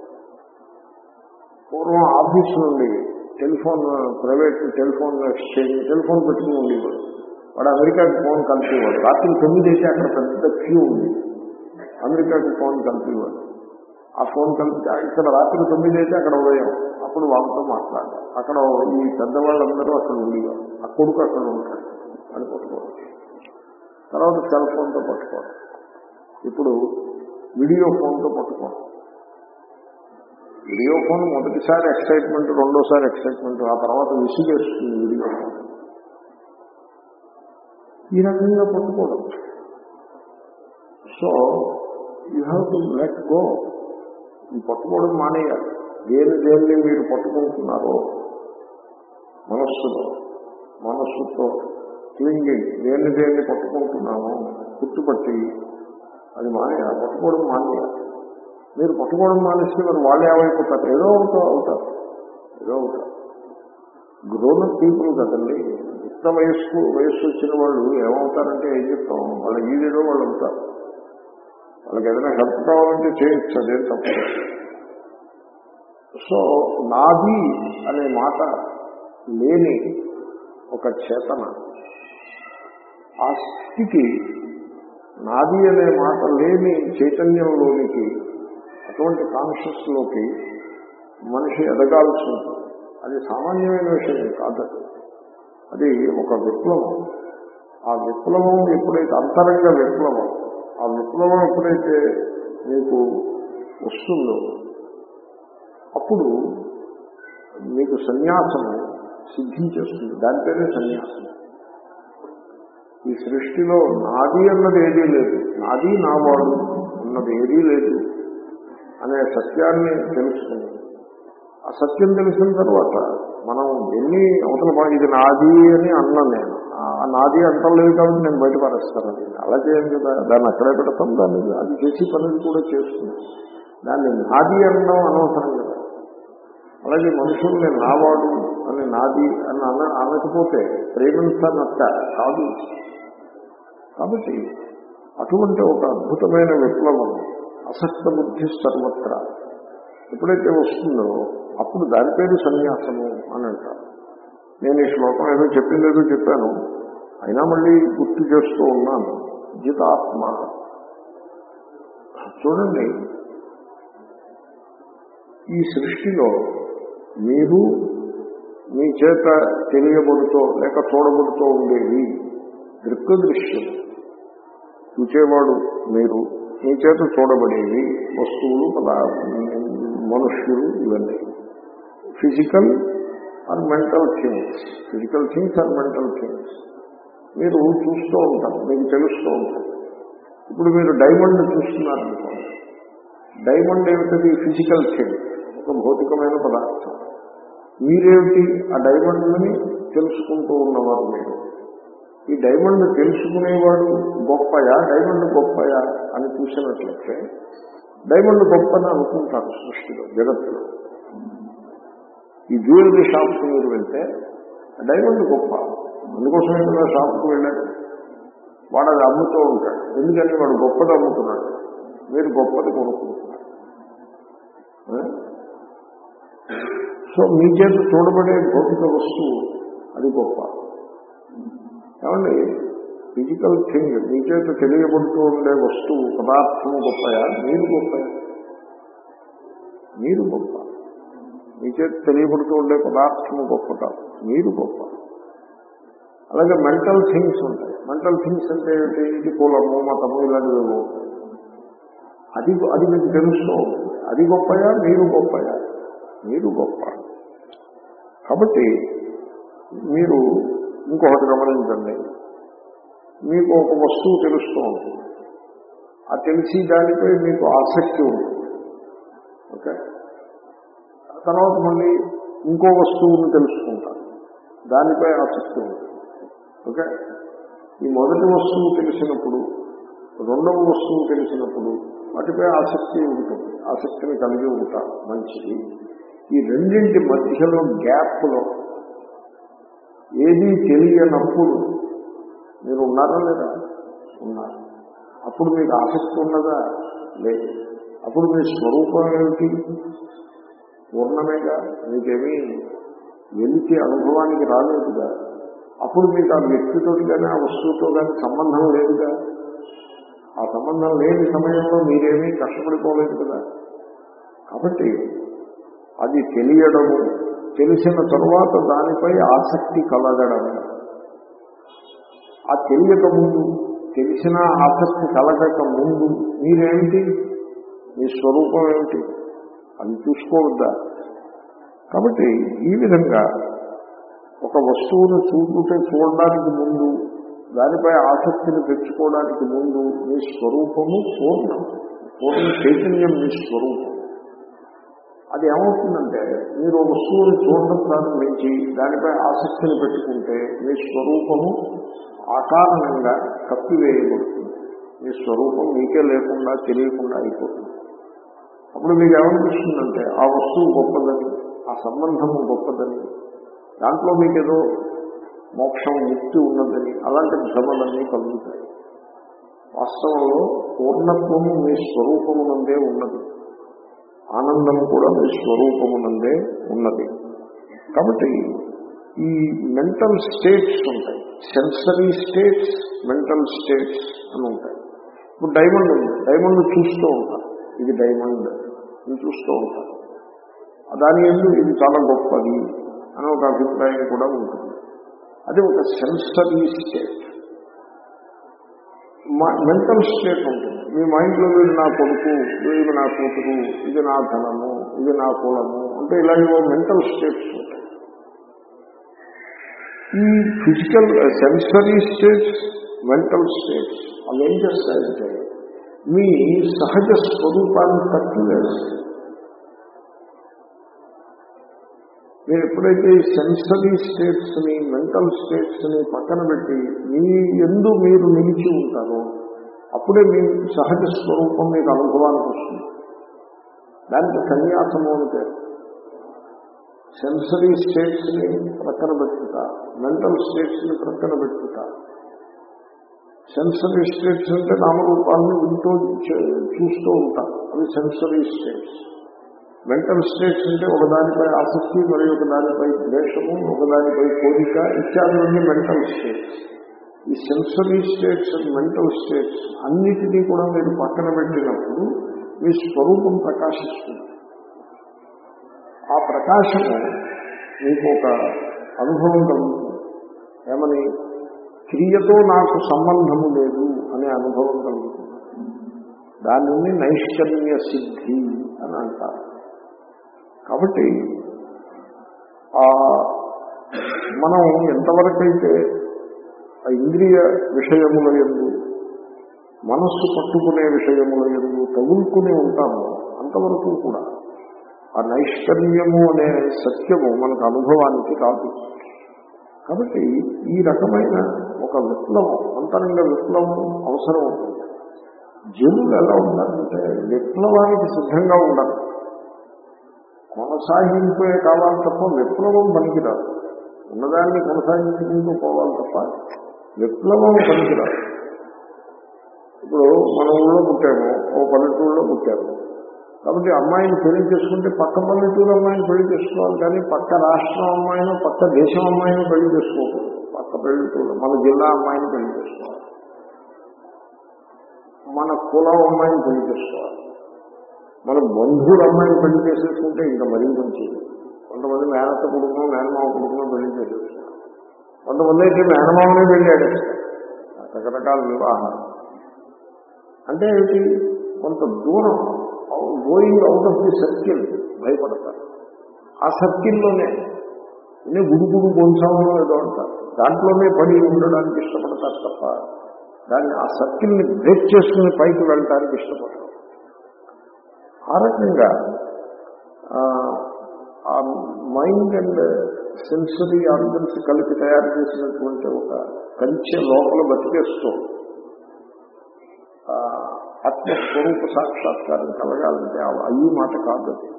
పూర్వం ఆఫీస్ నుండి telephone private telephone exchange telephone పెట్టుకుని ఉండేవాడు వాడు అమెరికాకి ఫోన్ కలిపేవాడు రాత్రి తొమ్మిది అయితే అక్కడ పెద్ద క్యూ ఉంది అమెరికాకి ఫోన్ కలిపేవాడు ఆ ఫోన్ కలిపితే ఇక్కడ రాత్రి తొమ్మిది అయితే అక్కడ ఉదయం అప్పుడు వాళ్ళతో మాట్లాడాలి అక్కడ ఈ పెద్దవాళ్ళందరూ అక్కడ ఉండేవారు ఆ కొడుకు అక్కడ ఉంటాడు అని పట్టుకోవాలి తర్వాత సెల్ ఫోన్తో పట్టుకోవాలి ఇప్పుడు వీడియో ఫోన్తో పట్టుకోవాలి వీడియో ఫోన్ మొదటిసారి ఎక్సైట్మెంట్ రెండోసారి ఎక్సైట్మెంట్ ఆ తర్వాత విసిగేస్తుంది వీడియో ఫోన్ ఈ రకంగా పట్టుకోవడం so you have to let go ఈ పట్టుకోవడం మానేయాలి దేని దేన్ని మీరు పట్టుకుంటున్నారో మనస్సులో మనస్సుతో క్లింగింగ్ దేన్ని దేన్ని పట్టుకుంటున్నాము గుర్తుపట్టి అది మానేయ పట్టుకోవడం మానేయ మీరు పట్టుకోవడం మానేస్తే మరి వాళ్ళు ఏమైపోతారు ఏదో అవుతా అవుతారు ఏదో అవుతారు గ్రోన్ పీపుల్ కదండి యుక్త వయస్సు వయస్సు వచ్చిన వాళ్ళు ఏమవుతారంటే ఏం చెప్తాం వాళ్ళ ఈడేదో వాళ్ళు అవుతారు వాళ్ళకి ఏదైనా హెల్ప్ కావాలంటే చేయొచ్చు అదేం తప్ప సో నాది అనే మాట లేని ఒక చేతన ఆ స్థితికి నాది అనే మాట లేని చైతన్యంలోనికి అటువంటి కాన్షియస్ లోకి మనిషి ఎదగాల్సి ఉంటుంది అది సామాన్యమైన విషయం కాదు అది ఒక విప్లవం ఆ విప్లవం ఎప్పుడైతే అంతరంగ విప్లవం ఆ విప్లవం ఎప్పుడైతే మీకు వస్తుందో అప్పుడు మీకు సన్యాసము సిద్ధించేస్తుంది దాని పేరే సన్యాసం ఈ సృష్టిలో నాది అన్నది ఏదీ లేదు నాది నావాడు అన్నది ఏదీ లేదు అనే సత్యాన్ని తెలుసుకుని ఆ సత్యం తెలిసిన తర్వాత మనం ఎన్ని అవతల పా- ఇది నాది అని అన్నాను నేను ఆ నాది అంటలేదు కాబట్టి నేను బయట పారేస్తాను అది అలా చేయం కదా దాన్ని అక్కడే పెడతాం దాన్ని అది చేసి పనులు కూడా చేస్తుంది దాన్ని నాది అనడం అనవసరం కదా అలాగే మనుషుల్ని నావాడు అని నాది అని అన అనకపోతే ప్రేమించనట్ట కాదు కాబట్టి అటువంటి ఒక అద్భుతమైన విప్లవం అసక్త బుద్ధి సర్వత్ర ఎప్పుడైతే వస్తుందో అప్పుడు దాని పేరు సన్యాసము అని అంటారు నేను ఈ శ్లోకం ఏదో చెప్పింది ఏదో చెప్పాను అయినా మళ్ళీ గుర్తు చేస్తూ ఉన్నాను జితాత్మ చూడండి ఈ సృష్టిలో మీరు మీ చేత తెలియబడుతూ లేక చూడబడుతూ ఉండేవి దృక్ దృశ్యం చూచేవాడు మీరు మీ చేత చూడబడేవి వస్తువులు పదా మనుష్యులు ఇవన్నీ physical or mental things physical things or mental things మీరు చూస్తూ ఉంటారు మీకు తెలుస్తూ ఉంటారు ఇప్పుడు మీరు డైమండ్ చూస్తున్నారు అనుకోండి డైమండ్ ఏమిటది ఫిజికల్ థింగ్ ఒక భౌతికమైన పదార్థం మీరేమిటి ఆ డైమండ్ని తెలుసుకుంటూ ఉన్నవారు మీరు ఈ డైమండ్ తెలుసుకునేవాడు గొప్పయా డైమండ్ గొప్పయా అని చూసినట్లయితే డైమండ్ గొప్పని అనుకుంటారు సృష్టిలో జగత్తులో ఈ జ్యువెలరీ షాప్కి మీరు వెళ్తే ఆ డైమండ్ గొప్ప అందుకోసమే కదా షాప్కి వెళ్ళాడు వాడు అది అమ్ముతూ ఉంటాడు ఎందుకని వాడు గొప్పది అమ్ముతున్నాడు మీరు గొప్పది కొనుక్కుంటున్నారు ఆ? సో మీ చేత చూడబడే భౌతిక వస్తువు అది గొప్ప ఏమండి ఫిజికల్ థింగ్ మీ చేత తెలియబడుతూ ఉండే వస్తువు పదార్థము గొప్పయా మీరు గొప్పయా మీరు గొప్ప మీ చేత తెలియబడుతూ ఉండే పదార్థము గొప్ప కాదు మీరు గొప్ప అలాగే మెంటల్ థింగ్స్ ఉంటాయి మెంటల్ థింగ్స్ అంటే ఏంటి ఇది కులము మతము ఇలాంటివి ఏవో ఉంటాయి. అది అది మీకు తెలుస్తూ ఉంటుంది అది గొప్పయా మీరు గొప్పయా మీరు గొప్ప కాబట్టి మీరు ఇంకొకటి గమనించండి మీకు ఒక వస్తువు తెలుస్తూ ఉంటుంది ఆ తెలిసి దానిపై మీకు ఆసక్తి ఉంటుంది ఓకే తర్వాత మళ్ళీ ఇంకో వస్తువును తెలుసుకుంటారు దానిపై ఆసక్తి ఉంటుంది ఓకే ఈ మొదటి వస్తువు తెలిసినప్పుడు రెండవ వస్తువు తెలిసినప్పుడు వాటిపై ఆసక్తి ఉంటుంది ఆసక్తిని కలిగి ఉంటారు మంచిది ఈ రెండింటి మధ్యలో గ్యాప్లో ఏది తెలియనప్పుడు మీరు ఉన్నారా లేదా ఉన్నారు అప్పుడు మీకు ఆసక్తి ఉన్నదా లేదు అప్పుడు మీ స్వరూపం ఏమిటి పూర్ణమేగా మీకేమీ వెలికి అనుభవానికి రాలేదుగా అప్పుడు మీకు ఆ వ్యక్తితో కానీ ఆ వస్తువుతో కానీ సంబంధం లేదుగా ఆ సంబంధం లేని సమయంలో మీరేమీ కష్టపడిపోలేదు కదా కాబట్టి అది తెలియడము తెలిసిన తరువాత దానిపై ఆసక్తి కలగడం ఆ తెలియక ముందు తెలిసిన ఆసక్తి కలగక ముందు మీరేమిటి మీ స్వరూపం ఏమిటి అది చూసుకోవద్దా కాబట్టి ఈ విధంగా ఒక వస్తువును చూపుటే చూడడానికి ముందు దానిపై ఆసక్తిని పెంచుకోవడానికి ముందు మీ స్వరూపము పూర్ణం పూర్ణ చైతన్యం మీ స్వరూపం అది ఏమవుతుందంటే మీరు ఒక వస్తువుని చూడటం ప్రారంభించి దానిపై ఆసక్తిని పెట్టుకుంటే మీ స్వరూపము అకారణంగా కప్పివేయబడుతుంది మీ స్వరూపం మీకే లేకుండా తెలియకుండా అయిపోతుంది అప్పుడు మీకు ఏమనిపిస్తుందంటే ఆ వస్తువు గొప్పదని ఆ సంబంధము గొప్పదని దాంట్లో మీకేదో మోక్షం ముక్తి ఉన్నదని అలాంటి భ్రమలన్నీ కలుగుతాయి వాస్తవంలో పూర్ణత్వము మీ స్వరూపమునందే ఉన్నది ఆనందము కూడా మీ స్వరూపమునందే ఉన్నది కాబట్టి ఈ మెంటల్ స్టేట్స్ ఉంటాయి సెన్సరీ స్టేట్స్ మెంటల్ స్టేట్స్ అని ఉంటాయి ఇప్పుడు డైమండ్ ఉంది డైమండ్ చూస్తూ ఉంటారు ఇది డైమండ్ అని చూస్తూ ఉంటారు దాని ఎందు ఇది చాలా గొప్పది అని ఒక అభిప్రాయం కూడా ఉంటుంది అది ఒక సెన్సరీ స్టేట్ మెంటల్ స్టేట్ ఉంటుంది మీ మైండ్లో వీడు నా కొడుకు వీడు నా కూతురు ఇది నా ధనము ఇది నా కులము అంటే ఇలాంటి మెంటల్ స్టేట్స్ ఉంటాయి ఈ physical sensory states mental states అవి ఏం చేస్తాయంటే మీ సహజ స్వరూపాన్ని తట్టులేస్తాయి మీరు ఎప్పుడైతే ఈ సెన్సరీ స్టేట్స్ ని మెంటల్ స్టేట్స్ ని పక్కన పెట్టి మీ ఎందు మీరు నిలిచి ఉంటారో అప్పుడే మీ సహజ స్వరూపం మీకు అనుభవానికి వస్తుంది దానికి సన్యాసము అని పేరు సెన్సరీ స్టేట్స్ ని ప్రక్కన పెట్టుట మెంటల్ స్టేట్స్ ని ప్రక్కన పెట్టుట సెన్సరీ స్టేట్స్ అంటే నామరూపాన్ని వింటూ చూస్తూ ఉంటారు అవి సెన్సరీ స్టేట్స్ మెంటల్ స్టేట్స్ అంటే ఒకదానిపై ఆసక్తి మరి ఒక దానిపై ద్వేషము ఒకదానిపై కోరిక ఇత్యాదులన్నీ మెంటల్ స్టేట్స్ ఈ సెన్సరీ స్టేట్స్ మెంటల్ స్టేట్స్ అన్నిటినీ కూడా మీరు పక్కన పెట్టినప్పుడు మీ స్వరూపం ప్రకాశిస్తుంది ఆ ప్రకాశము మీకు ఒక అనుభవం కలుగుతుంది ఏమని క్రియతో నాకు సంబంధము లేదు అనే అనుభవం కలుగుతుంది దానిని నైష్కర్మ్య సిద్ధి అని అంటారు కాబట్టి ఆ మనం ఎంతవరకైతే ఆ ఇంద్రియ విషయముల ఎందు మనస్సు పట్టుకునే విషయముల ఎందు తగులుకుని ఉంటామో అంతవరకు కూడా ఆ నైష్కర్మ్యము అనే సత్యము మనకు అనుభవానికి రాదు కాబట్టి ఈ రకమైన ఒక విప్లవం అంతరంగ విప్లవం అవసరం ఉంటుంది జనులు ఎలా ఉండాలంటే విప్లవానికి సిద్ధంగా ఉండాలి కొనసాగింపే కావాలి తప్ప విప్లవం పనికిరాదు ఉన్నదాన్ని కొనసాగించుకుంటూ పోవాలి తప్ప విప్లవం పనికిరాదు ఇప్పుడు మన ఊళ్ళో పుట్టాము ఓ పల్లెటూరులో పుట్టాము కాబట్టి అమ్మాయిని పెళ్లి చేసుకుంటే పక్క పల్లెటూరు అమ్మాయిని పెళ్లి చేసుకోవాలి కానీ పక్క రాష్ట్రం అమ్మాయినో పక్క దేశం అమ్మాయిని పెళ్లి చేసుకోకూడదు పక్క పల్లెటూరు మన జిల్లా అమ్మాయిని పెళ్లి చేసుకోవాలి మన కులం అమ్మాయిని పెళ్లి చేసుకోవాలి మన బంధువుల అమ్మాయిని పెళ్లి చేసేసుకుంటే ఇంకా మరీ మంచిది కొంతమంది మేనత్త కుటుంబం మేనమావ కుటుంబం పెళ్లి చేసేసుకుంటారు కొంతమంది అయితే మేనమావనే పెళ్లి ఆడేస్తారు రకరకాల వివాహాలు అంటే ఏమిటి కొంత దూరం going out of the circle భయపడతారు ఆ సర్కిల్లోనే నేను గుడి గుడి కొంచాము ఏదో అంటారు దాంట్లోనే పడి ఉండడానికి ఇష్టపడతారు తప్ప దాన్ని ఆ సర్కిల్ని బ్రేక్ చేసుకుని పైకి వెళ్ళడానికి ఇష్టపడతారు ఆ రకంగా ఆ మైండ్ అండ్ సెన్సరీ ఆర్గన్స్ కలిపి తయారు చేసినటువంటి ఒక కంచె లోపల బతికేస్తూ ఆత్మస్వరూప సాక్షాత్కారం కలగాలంటే అయ్యి మాట కాదు అది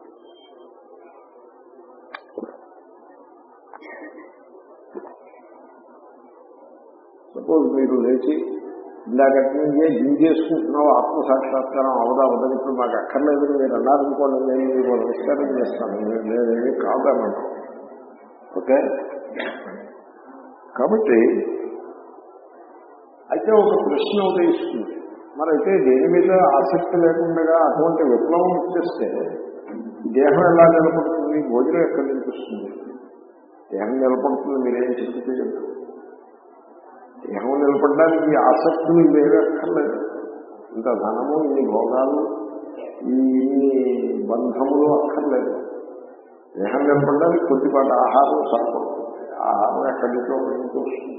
సపోజ్ మీరు లేచి ఇందాకటి నుంచే దించేసుకుంటున్నావు ఆత్మ సాక్షాత్కారం అవదా అవదని ఇప్పుడు మాకు అక్కర్లేదని మీరు అన్నారనుకోండి నేను మీకు నమస్కారం చేస్తాను నేనేమి కాదన్నాను ఓకే కాబట్టి అయితే ఒక ప్రశ్న ఉదయిస్తుంది మరైతే దేని మీద ఆసక్తి లేకుండా అటువంటి విప్లవం వచ్చేస్తే దేహం ఎలా నిలబడుతుంది భోజనం ఎక్కడి నుంచి వస్తుంది దేహం నిలబడుతుంది మీరేం చెప్తే చెప్పు దేహం నిలబడడానికి ఆసక్తులు వేరే అక్కర్లేదు ఇంత ధనము ఇన్ని భోగాలు ఈ ఇన్ని బంధములు అక్కర్లేదు దేహం నిలబడడానికి కొద్దిపాటి ఆహారం సరిపడుతుంది ఆహారం ఎక్కడి నుంచో నుంచి వస్తుంది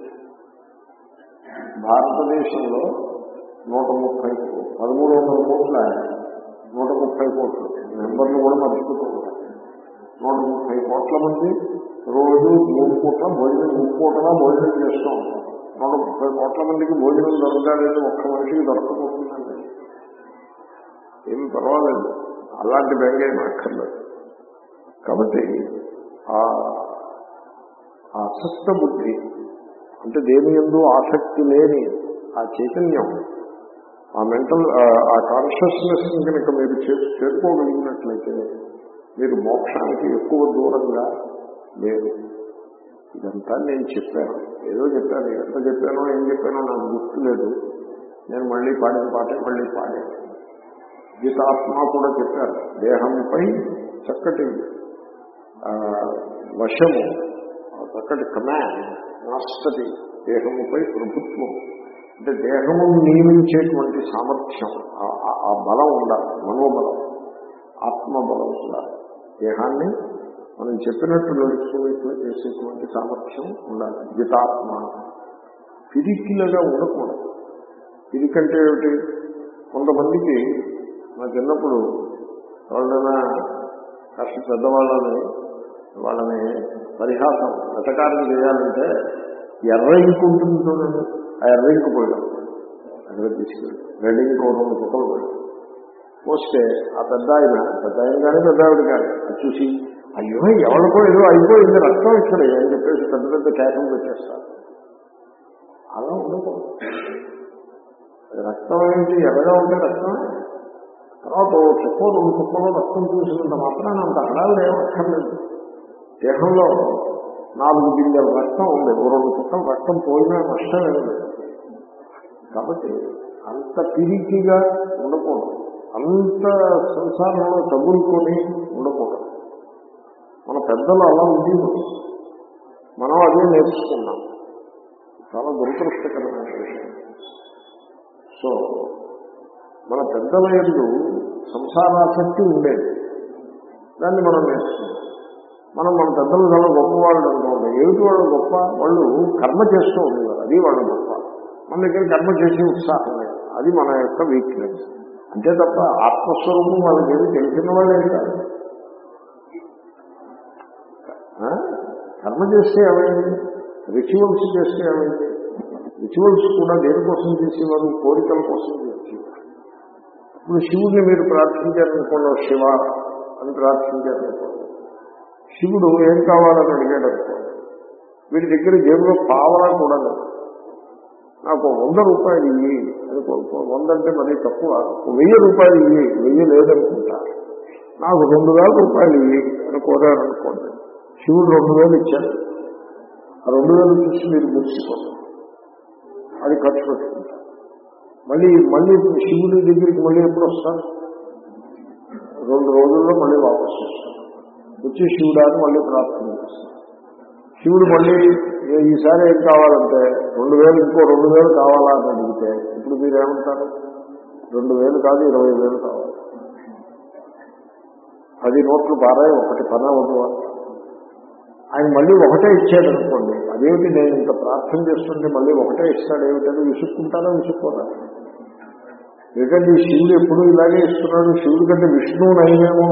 భారతదేశంలో నూట ముప్పై పదమూడు వందల కోట్ల నూట ముప్పై కోట్లు నెంబర్లు కూడా మర్చిపోతూ ఉంటారు నూట ముప్పై కోట్ల మంది రోజు మూడు పూట భోజనం మూడు పూటగా భోజనం చేస్తూ ఉంటారు నూట ముప్పై కోట్ల మందికి భోజనం దొరకాలని ఒక్క మనిషికి దొరకపోతుందండి ఏమి పర్వాలేదు అలాంటి బెంగ ఏమి అక్కర్లేదు కాబట్టి ఆ ఆ అసక్త బుద్ధి అంటే దేని ఎందు ఆసక్తి లేని ఆ చైతన్యం ఆ మెంటల్ ఆ కాన్షియస్నెస్ కనుక మీరు చే- చేరుకోగలిగినట్లయితే మీరు మోక్షానికి ఎక్కువ దూరంగా లేరు ఇదంతా నేను చెప్పాను ఏదో చెప్పాను ఎంత చెప్పానో ఏం చెప్పానో నాకు గుర్తులేదు నేను మళ్ళీ పాడిన పాటే మళ్ళీ పాడాను గీతాత్మ కూడా చెప్పారు దేహంపై చక్కటి ఆ, వశము ఆ చక్కటి కమాండ్ మాస్టరి దేహముపై ప్రభుత్వం అంటే దేహము నియమించేటువంటి సామర్థ్యం ఆ- ఆ- ఆ బలం ఉండాలి మనోబలం ఆత్మబలం ఉండాలి దేహాన్ని మనం చెప్పినట్టు నడుచుకునేట్లు చేసేటువంటి సామర్థ్యం ఉండాలి జితాత్మ పిరికిలుగా ఉండకూడదు పిరికంటే ఏమిటి కొంతమందికి నా చిన్నప్పుడు ఎవరైనా కాస్త పెద్దవాళ్ళని వాళ్ళని పరిహాసం వెతకారం చేయాలంటే ఎర్ర ఇంకు ఉంటుంది చూడండి ఆ ఎర్ర ఇంకు పోయాం అక్కడ తీసుకెళ్ళి రెడ్ ఇంకు ఒక రెండు చుక్కలు పోయాం పోస్తే ఆ పెద్ద ఆయన పెద్ద ఆయన కానీ పెద్ద ఆవిడ కానీ అది చూసి అయ్యో ఎవరికో ఏదో అయిపోయింది రక్తం ఇక్కడ అని చెప్పేసి పెద్ద పెద్ద కేకలు పెట్టేస్తారు అలా ఉండకూడదు అది రక్తం ఏంటి ఎర్రగా ఉంటే రక్తమే తర్వాత ఓ చుక్కో రెండు చుక్కలో రక్తం చూసినంత మాత్రాన అంత హడావిడ ఏమక్కర్లేదు దేహంలో నాలుగు బిందెల రక్తం ఉంది ఓ రెండు చుక్కలు రక్తం పోయినా నష్టం ఏం లేదు కాబట్టి అంత పిరికిగా ఉండకూడదు అంత సంసారంలో తగులుకొని ఉండకూడదు మన పెద్దలు అలా ఉండేవారు మనం అదే నేర్చుకున్నాం చాలా దురదృష్టకరమైన విషయం సో మన పెద్దల ఎందు సంసారాసక్తి ఉండేది దాన్ని మనం నేర్చుకున్నాం మనం మన పెద్దలు చాలా గొప్పవాళ్ళు అనుకోండి ఏమిటి వాళ్ళు గొప్ప వాళ్ళు కర్మ చేస్తూ ఉండేవారు అది వాళ్ళు గొప్ప మన దగ్గర కర్మ చేసే ఉత్సాహం లేదు అది మన యొక్క వీక్నెస్ అంతే తప్ప ఆత్మస్వరూపం వాళ్ళకి ఏది తెలిసిన వాళ్ళే కాదు ఆ? కర్మ చేస్తే ఏమైంది రిచువల్స్ చేస్తే ఏమైంది రిచువల్స్ కూడా దేనికోసం చేసేవారు కోరికల కోసం చేసేవారు ఇప్పుడు శివుడిని మీరు ప్రార్థించారనుకోండి శివ అని ప్రార్థించారనుకోండి శివుడు ఏం కావాలని అడిగాడు అనుకోండి వీడి దగ్గర జేబులో పావలా కూడా లేదు నాకు వంద రూపాయలు ఇయ్యి అని కోరుకో వంద అంటే మరీ తక్కువ ఓ వెయ్యి రూపాయలు ఇయ్యి వెయ్యి లేదనుకుంటా నాకు రెండు వేల రూపాయలు ఇయ్యి అని కోరారనుకోండి శివుడు రెండు వేలు ఇచ్చాడు ఆ రెండు వేలు చూసి మీరు మురిసిపోతారు అది ఖర్చు పెట్టుకుంటారు మళ్ళీ మళ్ళీ శివుడి దగ్గరికి మళ్ళీ ఎప్పుడు వస్తారు రెండు రోజుల్లో మళ్ళీ వాపసు వస్తారు వచ్చి శివుడా అని మళ్ళీ ప్రార్థన చేస్తారు శివుడు మళ్ళీ "ఏ- ఈసారి ఏం కావాలంటే రెండు వేలు ఇంకో రెండు వేలు కావాలా అని అడిగితే ఇప్పుడు మీరు ఏమంటారు రెండు వేలు కాదు ఇరవై వేలు కావాలి పది నోట్లు బారాయి ఒకటి పని అవ్వదు అంటారు. ఆయన మళ్ళీ ఒకటే ఇచ్చాడు అనుకోండి అదేమిటి నేను ఇంత ప్రార్థన చేస్తుంటే మళ్ళీ ఒకటే ఇస్తాడు ఏమిటని విసుక్కుంటారా విసుక్కోరా ఎందుకంటే ఈ శివుడు ఎప్పుడు ఇలాగే ఇస్తున్నాడు శివుడి కంటే విష్ణువు నయమేమో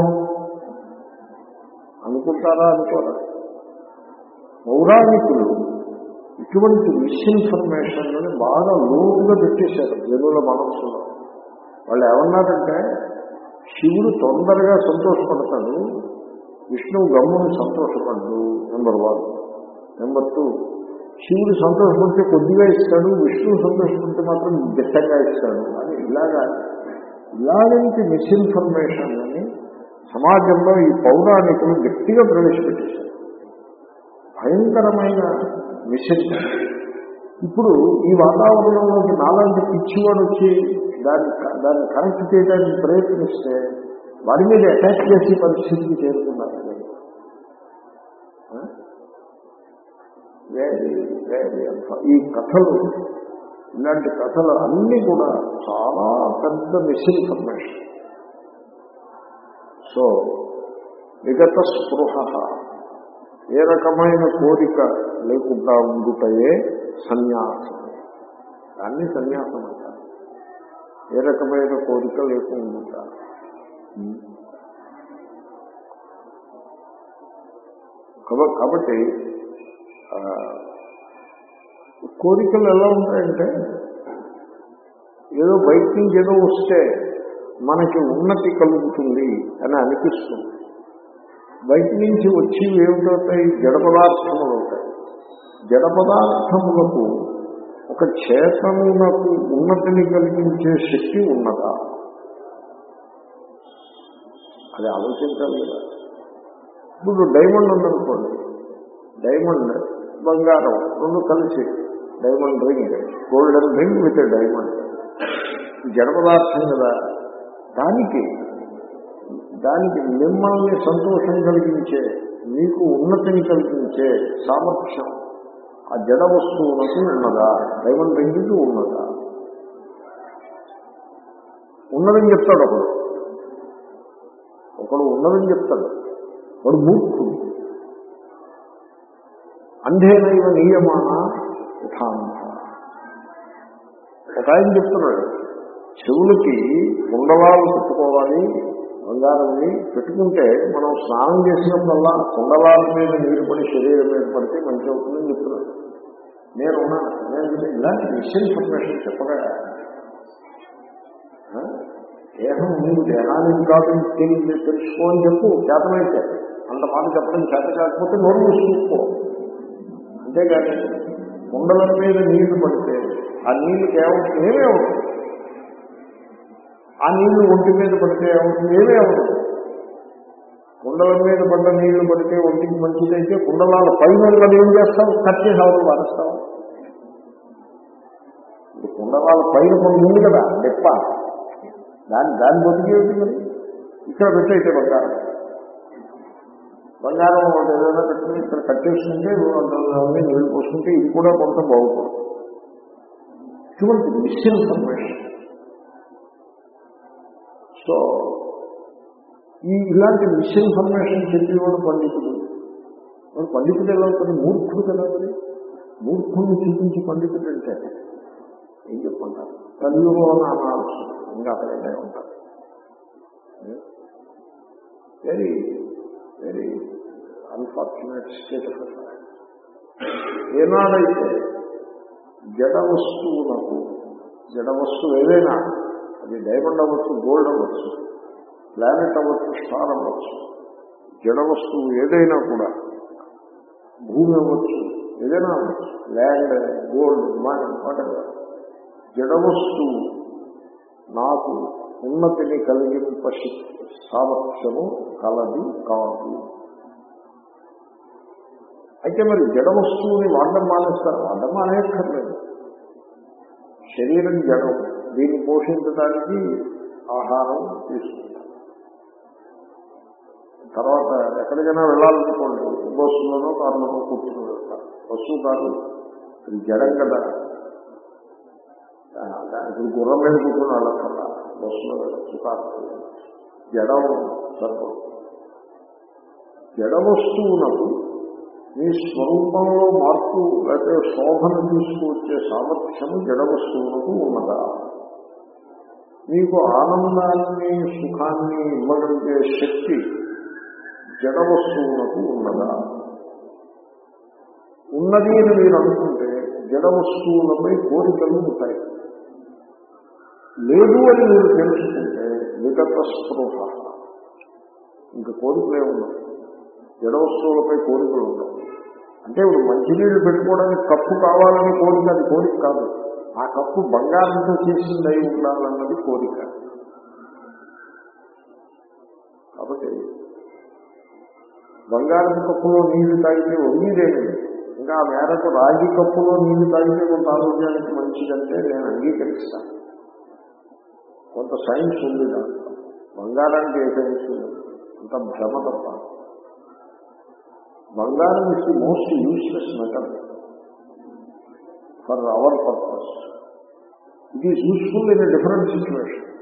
అనుకుంటారా అనుకోరా పౌరాణికులు ఇటువంటి మిస్ఇన్ఫర్మేషన్ బాగా లోతుగా పెట్టేశారు జనుల మనస్సులో వాళ్ళు ఏమన్నారంటే శివుడు తొందరగా సంతోషపడతాడు విష్ణువు గమ్మును సంతోషపడ్డు నెంబర్ వన్ నెంబర్ టూ శివుడు సంతోషపడితే కొద్దిగా ఇస్తాడు విష్ణువు సంతోషపడితే మాత్రం దిట్టంగా ఇస్తాడు అని ఇలాగా ఇలాగంటి మిస్ఇన్ఫర్మేషన్ అని సమాజంలో ఈ పౌరాణికులు గట్టిగా ప్రవేశపెట్టేశారు భయంకరమైన మిషన్ ఇప్పుడు ఈ వాతావరణంలోకి నాలాంటి పిచ్చివాడు వచ్చి దాన్ని దాన్ని కరెక్ట్ చేయడానికి ప్రయత్నిస్తే వాడి మీద అటాక్ చేసే పరిస్థితికి చేరుకున్నారు వెరీ వెరీ ఈ కథలు ఇలాంటి కథలు అన్నీ కూడా చాలా పెద్ద మిస్ఇన్ఫర్మేషన్ సో విగత స్పృహ ఏ రకమైన కోరిక లేకుండా ఉండుటయే సన్యాసం దాన్ని సన్యాసం అంటారు ఏ రకమైన కోరిక లేకుండా కాబ- కాబట్టి ఆ, కోరికలు ఎలా ఉంటాయంటే ఏదో బయట నుంచి ఏదో వస్తే మనకి ఉన్నతి కలుగుతుంది అని అనిపిస్తుంది బయట నుంచి వచ్చి ఏమిటవుతాయి జడ పదార్థములు అవుతాయి జడ పదార్థములకు ఒక చేతనునకు ఉన్నతిని కలిగించే శక్తి ఉన్నదా అది ఆలోచించాలి కదా ఇప్పుడు డైమండ్ ఉందనుకోండి డైమండ్ బంగారం రెండు కలిసి diamond ring golden ring with diamond జడ పదార్థం కదా దానికి దానికి మిమ్మల్ని సంతోషం కలిగించే మీకు ఉన్నతిని కలిగించే సామర్థ్యం ఆ జడ వస్తువులకు ఉన్నదా డైమండ్ రింగ్కి ఉన్నదా ఉన్నదని చెప్తాడు ఒకడు ఒకడు ఉన్నదని చెప్తాడు వాడు మూర్ఖుడు అంధేనైవ నియమాన యథాంధ ఒక ఆయన చెప్తున్నాడు చెవులకి కుండలాలు పెట్టుకోవాలి బంగారంని పెట్టుకుంటే మనం స్నానం చేసినప్పుడల్లా కుండలాల మీద నీరు పడి శరీరం మీద పడితే మంచి అవుతుందని చెప్తున్నాడు నేను ఉన్నాను నేను చెప్తే ఇలాంటి మిస్ఇన్ఫర్మేషన్ చెప్పగా ఆ? దేహం నీవు దేహానికి కాదు తెలియదు తెలుసుకో అని చెప్పు చేతనైతే అంత మాట చెప్పడం చేత కాకపోతే నోరు మూసుకో అంతేగాని కుండల మీద నీళ్లు పడితే ఆ నీళ్ళకి ఏమవుతుంది ఏమే అవుతుంది ఆ నీళ్లు ఒంటి మీద పడితే ఏమవుతుంది ఏమే అవుతుంది కుండల మీద పడ్డ నీళ్లు పడితే ఒంటికి మంచిదైతే కుండలాల పైన ఉన్నది ఏం చేస్తావు కట్ చేసి అవతల వారేస్తావు ఇప్పుడు కుండలాల పైన కొన్ని ఉంది కదా దెప్ప దాని దాని బతికేమిటి మరి ఇక్కడ పెట్టయితే బంగారం బంగారం ఒకటి ఏదైనా పెట్టుకుని ఇక్కడ కట్ చేసుకుంటే అన్నీ నీళ్ళు పోసుకుంటే ఇది కూడా కొంత బాగుపడుతుంది ఇటువంటి మిస్ఇన్ఫర్మేషన్ సో ఈ ఇలాంటి మిస్ఇన్ఫర్మేషన్ చెప్పేవాడు పండితుడు వాడు పండితుడు ఎలా అవుతాడు మూర్ఖుడు కదా మరి మూర్ఖుడిని చూపించి పండితుడు అంటే ఏం చెప్పుకుంటారు కలియుగంలో అనాల్సి ఇంకా అక్కడే ఉంటారు very very unfortunate state of ఏనాడైతే జడ వస్తువులకు జడ వస్తువు ఏదైనా అది డైమండ్ అవ్వచ్చు గోల్డ్ అవ్వచ్చు ప్లానెట్ అవ్వచ్చు స్టార్ అవ్వచ్చు జడ వస్తువు ఏదైనా కూడా భూమి అవ్వచ్చు ఏదైనా అవ్వచ్చు ల్యాండ్ గోల్డ్ మనీ వాటెవర్ జడ వస్తువు నాకు ఉన్నతిని కలిగింప శక్తి సామర్థ్యము కలది కాదు అయితే మరి జడ వస్తువుని వాడడం మానేస్తారు వాడడం మానేక్కర్లేదు శరీరం జడం దీన్ని పోషించడానికి ఆహారం తీసుకుంటాం తర్వాత ఎక్కడికైనా వెళ్ళాలనుకోండి బస్సులోనో కారులోనో కూర్చుని వెళ్తారు బస్సు కాదు ఇది జడం కదా ఆ, ఇప్పుడు గుర్రం మీద కూర్చుని వెళ్ళక్కర్లా బస్సులో వెళ్ళచ్చు కారు జడం సరిపడు జడ వస్తువునకు మీ స్వరూపంలో మార్పు లేకపోతే శోభను తీసుకువచ్చే సామర్థ్యము జడ వస్తువులకు ఉన్నదా మీకు ఆనందాన్ని సుఖాన్ని ఇవ్వగలిగే శక్తి జడ వస్తువులకు ఉన్నదా ఉన్నది అని మీరు అనుకుంటే జడ వస్తువులపై కోరికలు ఉంటాయి లేదు అని మీరు తెలుసుకుంటే విగత స్పృహ ఇంకా కోరికలే ఉండవు జడ వస్తువులపై కోరికలు ఉండవు అంటే ఇప్పుడు మంచినీళ్ళు పెట్టుకోవడానికి కప్పు కావాలని కోరిక అది కోరిక కాదు ఆ కప్పు బంగారంతో చేసింది అయి ఉండాలన్నది కోరిక కాబట్టి బంగారం కప్పులో నీళ్లు తాగితే వంగిదేమి ఇంకా ఆ మేరకు రాగి కప్పులో నీళ్లు తాగితే కొంత ఆరోగ్యానికి మంచిదంటే నేను అంగీకరిస్తాను కొంత సైన్స్ ఉంది దాంట్లో బంగారానికి ఏ సైన్స్ ఉంది అంత భ్రమ తప్ప బంగారం is the most useless metal for our purpose it is useful in a different situation